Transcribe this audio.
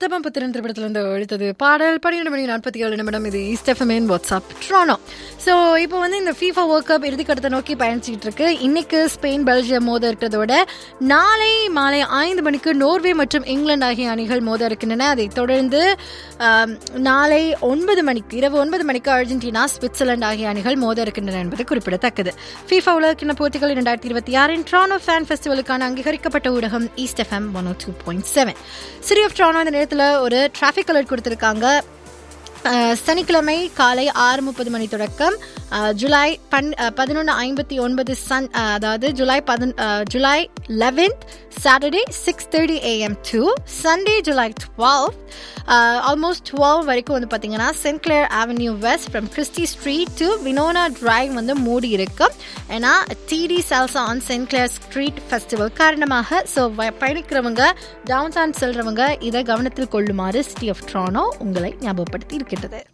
உத்தம புத்திரன் திரைப்படத்திலிருந்து எழுத்தது பாடல் பன்னிரெண்டு மணி நாற்பத்தி ஏழு நிமிடம் இது ஈஸ்டெஃபமேன் வாட்ஸ்அப் ட்ரானோ ஸோ இப்போ வந்து இந்த ஃபீஃபா வேர்ல்ட் கப் இறுதிக்கட்டத்தை நோக்கி பயணிச்சுட்டு இருக்கு இன்னைக்கு ஸ்பெயின் பெல்ஜியம் மோத இருக்கிறதோட நாளை மாலை ஐந்து மணிக்கு நோர்வே மற்றும் இங்கிலாந்து ஆகிய அணிகள் மோத இருக்கின்றன அதைத் தொடர்ந்து ஆம், நாளை ஒன்பது மணிக்கு இரவு ஒன்பது மணிக்கு அர்ஜென்டினா சுவிட்சர்லாந்து ஆகிய அணிகள் மோத இருக்கின்றன என்பது குறிப்பிடத்தக்கது ஃபீஃபா உலகக்கிண போட்டிகள் இரண்டாயிரத்தி இருபத்தி ஆறின் ட்ரானோ ஃபேன் ஃபெஸ்டிவலுக்கான அங்கீகரிக்கப்பட்ட ஊடகம் East FM one two point seven city of Toronto இந்த நேரத்தில் ஒரு டிராஃபிக் அலர்ட் கொடுத்துருக்காங்க அஹ், சனிக்கிழமை காலை ஆறு முப்பது மணி தொடக்கம் அஹ், ஜூலை பன் பதினொன்று ஐம்பத்தி ஒன்பது சன் அஹ், அதாவது ஜூலை பதின் அஹ், July eleventh Saturday six thirty AM to Sunday July twelve almost twelve வரைக்கும் வந்து பார்த்தீங்கன்னா St Clair Avenue West from Christie Street to Winona Drive வந்து மூடி இருக்கு ஏன்னா TD Salsa on St Clair Street festival காரணமாக ஸோ பயணிக்கிறவங்க டவுன் டவுன் செல்றவங்க இதை கவனத்தில் கொள்ளுமாறு சிட்டி ஆஃப் ட்ரானோ உங்களை ஞாபகப்படுத்தி இருக்கின்றது